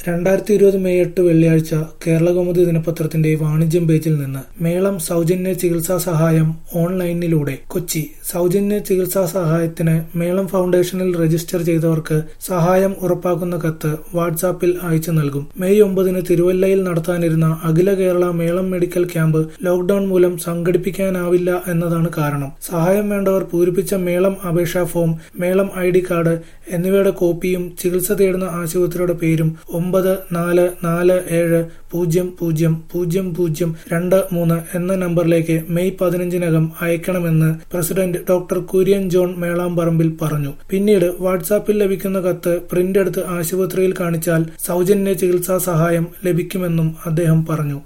രണ്ടായിരത്തി ഇരുപത് മെയ് എട്ട് വെള്ളിയാഴ്ച കേരളകൗമുദി ദിനപത്രത്തിന്റെ വാണിജ്യം പേജിൽ നിന്ന് മേളം സൗജന്യ ചികിത്സാ സഹായം ഓൺലൈനിലൂടെ കൊച്ചി സൗജന്യ ചികിത്സാ സഹായത്തിന് മേളം ഫൗണ്ടേഷനിൽ രജിസ്റ്റർ ചെയ്തവർക്ക് സഹായം ഉറപ്പാക്കുന്ന കത്ത് വാട്സാപ്പിൽ അയച്ചു നൽകും മെയ് ഒമ്പതിന് തിരുവല്ലയിൽ നടത്താനിരുന്ന അഖില കേരള മേളം മെഡിക്കൽ ക്യാമ്പ് ലോക്ഡൌൺ മൂലം സംഘടിപ്പിക്കാനാവില്ല എന്നതാണ് കാരണം സഹായം വേണ്ടവർ പൂരിപ്പിച്ച മേളം അപേക്ഷാ ഫോം മേളം ഐ ഡി കാർഡ് എന്നിവയുടെ കോപ്പിയും ചികിത്സ തേടുന്ന ആശുപത്രിയുടെ പേരും ഒമ്പത് നാല് നാല് ഏഴ് പൂജ്യം പൂജ്യം പൂജ്യം പൂജ്യം രണ്ട് മൂന്ന് എന്ന നമ്പറിലേക്ക് മെയ് പതിനഞ്ചിനകം അയക്കണമെന്ന് പ്രസിഡന്റ് ഡോക്ടർ കുര്യൻ ജോൺ മേളാമ്പറമ്പിൽ പറഞ്ഞു പിന്നീട് വാട്സാപ്പിൽ ലഭിക്കുന്ന കത്ത് പ്രിന്റ് എടുത്ത് ആശുപത്രിയിൽ കാണിച്ചാൽ സൗജന്യ ചികിത്സാ സഹായം ലഭിക്കുമെന്നും അദ്ദേഹം പറഞ്ഞു